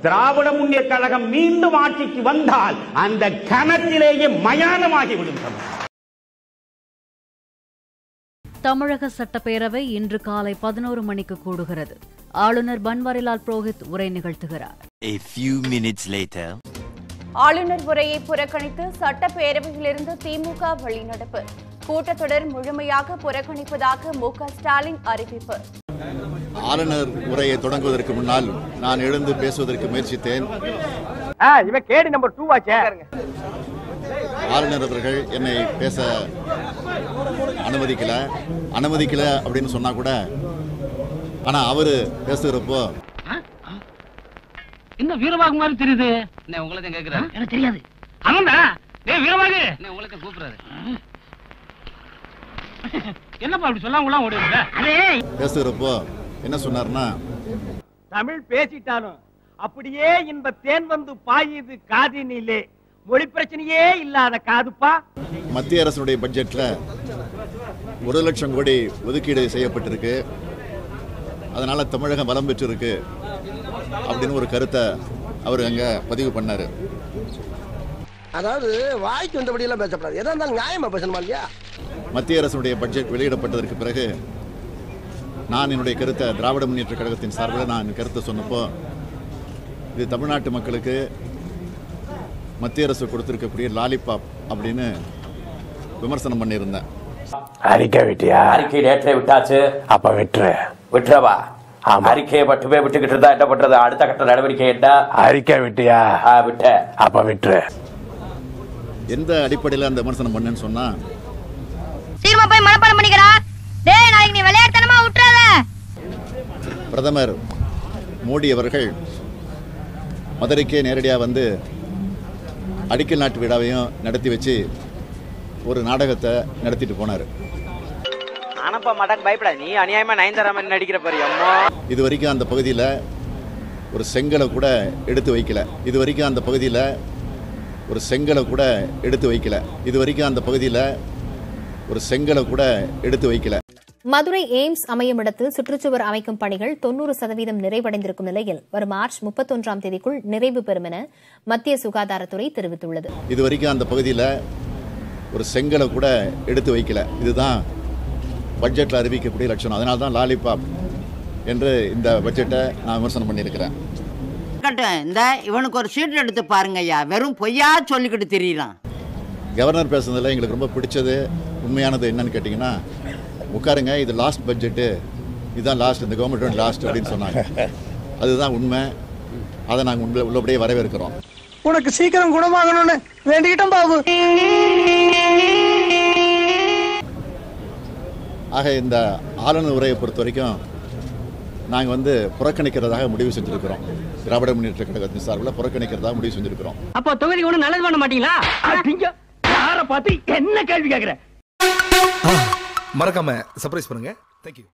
திராவிட முன்னேற்ற கழகம் மீண்டும் ஆட்சிக்கு வந்தால் அந்த கணத்திலேயே மயானமாகி விடும் தமிழக சட்டப்பேரவை இன்று காலை பதினோரு மணிக்கு கூடுகிறது ஆளுநர் பன்வாரிலால் புரோஹித் உரை நிகழ்த்துகிறார் A few minutes later. ஆளுநர் உரையை புறக்கணித்து சட்டப்பேரவையிலிருந்து திமுக வெளிநடப்பு கூட்டத்தொடர் முழுமையாக புறக்கணிப்பதாக மு க ஸ்டாலின் அறிவிப்பு ஆளுநர் உரையை தொடங்குவதற்கு முன்னால் நான் எழுந்து பேசுவதற்கு முயற்சித்தேன் இவன் கேடி நம்பர் டூ ஆச்சே ஆளுநர் அவர்கள் என்னை பேச அனுமதிக்கல அனுமதிக்கல அப்படின்னு சொன்னா கூட ஆனா அவரு பேசுகிறப்போ இன்னும் வீரவாகு மாதிரி தெரியுது உங்களை தான் கேக்குறாரு எனக்கு தெரியாது அவன்டா டேய் வீரவாகு உங்களை தான் கூப்பிடுறாரு என்னப்பா அப்படி சொல்லாம ஓடுவீங்க அதே பேசுகிறப்போ என்ன சொன்னார்னா தமிழ் பேசிட்டாலும் அப்படியே இந்த தேன் வந்து பாயுது காதினிலே மொழி பிரச்சனையே இல்லாத காதுப்பா மத்திய அரசுடைய பட்ஜெட்ல ஒரு லட்சம் கோடி ஒதுக்கீடு செய்யப்பட்டிருக்கு அதனால தமிழகம் பலம் பெற்றிருக்கு அப்படின்னு ஒரு கருத்தை அவர் அங்க பதிவு பண்ணாரு அதாவது வாய்க்கு வந்தபடி எல்லாம் பேசப்படாது எதா இருந்தாலும் நியாயமா பேசணுமா இல்லையா மத்திய அரசுடைய பட்ஜெட் வெளியிடப்பட்டதற்கு பிறகு நான் என்னுடைய கருத்தை திராவிட முன்னேற்ற கழகத்தின் சார்பில் நான் என் கருத்தை சொன்னப்போ இது தமிழ்நாட்டு மக்களுக்கு மத்திய அரசு கொடுத்திருக்கக்கூடிய லாலிபாப் அப்படின்னு விமர்சனம் பண்ணியிருந்தேன் அறிக்கை விட்டியா அறிக்கை நேற்றே விட்டாச்சு அப்ப விட்டுரு விட்டுறவா ஆமா. அறிக்கையை மட்டுமே விட்டுக்கிட்டு இருந்தா என்ன பண்றது அடுத்த கட்ட நடவடிக்கை என்ன அறிக்கை விட்டியா ஆ, விட்டேன் அப்ப விட்டுரு எந்த அடிப்படையில் அந்த விமர்சனம் பண்ணேன்னு சொன்னா சீக்கிரமா போய் மனப்பாடம் பண்ணிக்கிறா டேய் நாளைக்கு நீ விளையாட்டுத்தனமா விட்டுறாத பிரதமர் மோடி அவர்கள் மதுரைக்கே நேரடியாக வந்து அடிக்கல் நாட்டு விழாவையும் நடத்தி வச்சு ஒரு நாடகத்தை நடத்திட்டு போனார் ஆனப்பா மாட்டாக்கு பயப்படாத நீ அநியாயமா நயன்தாரா மாதிரி நடிக்கிற பாரு அம்மா இது வரைக்கும் அந்த பகுதியில் ஒரு செங்கலை கூட எடுத்து வைக்கல இது வரைக்கும் அந்த பகுதியில் ஒரு செங்கலை கூட எடுத்து வைக்கல இது வரைக்கும் அந்த பகுதியில் ஒரு செங்கலை கூட எடுத்து வைக்கல மதுரை எய்ம்ஸ் அமையும் இடத்தில் சுற்றுச்சுவர் அமைக்கும் பணிகள் தொன்னூறு சதவீதம் நிறைவடைந்திருக்கும் நிலையில் வரும் மார்ச் முப்பத்தொன்றாம் தேதிக்குள் நிறைவு பெறும் என மத்திய சுகாதாரத்துறை தெரிவித்துள்ளது இது வரைக்கும் அந்த பகுதியில் ஒரு செங்கலை கூட எடுத்து வைக்கல இதுதான் பட்ஜெட்டில் அறிவிக்கக்கூடிய லட்சணம் அதனால தான் லாலிபாப் என்று இந்த பட்ஜெட்டை நான் விமர்சனம் பண்ணியிருக்கிறேன் இந்த இவனுக்கு ஒரு சீட் எடுத்து பாருங்க ஐயா வெறும் பொய்யா சொல்லிக்கிட்டு தெரியலாம் கவர்னர் பேசுனதில் எங்களுக்கு ரொம்ப பிடிச்சது உண்மையானது என்னன்னு கேட்டிங்கன்னா உட்காருங்க இது லாஸ்ட் பட்ஜெட்டு இதுதான் லாஸ்ட் இந்த கவர்மெண்ட் லாஸ்ட் அப்படின்னு சொன்னாங்க அதுதான் உண்மை அதை நாங்கள் உள்ள உள்ளபடியே வரவேற்கிறோம் உனக்கு சீக்கிரம் குணமாகணும்னு வேண்டிக்கிட்டோம் பாபு ஆக இந்த ஆளுநர் உரையை பொறுத்த வரைக்கும் நாங்கள் வந்து புறக்கணிக்கிறதாக முடிவு செஞ்சுருக்கிறோம் திராவிட முன்னேற்ற கழகத்தின் சார்பில் புறக்கணிக்கிறதாக முடிவு செஞ்சுருக்கிறோம் அப்போ தொகுதி ஒண்ணு நல்லது பண்ண மாட்டீங்களா யார பார்த்து என்ன கேள்வி கேக்குற மறக்காம சர்ப்ரைஸ் பண்ணுங்க தேங்க்யூ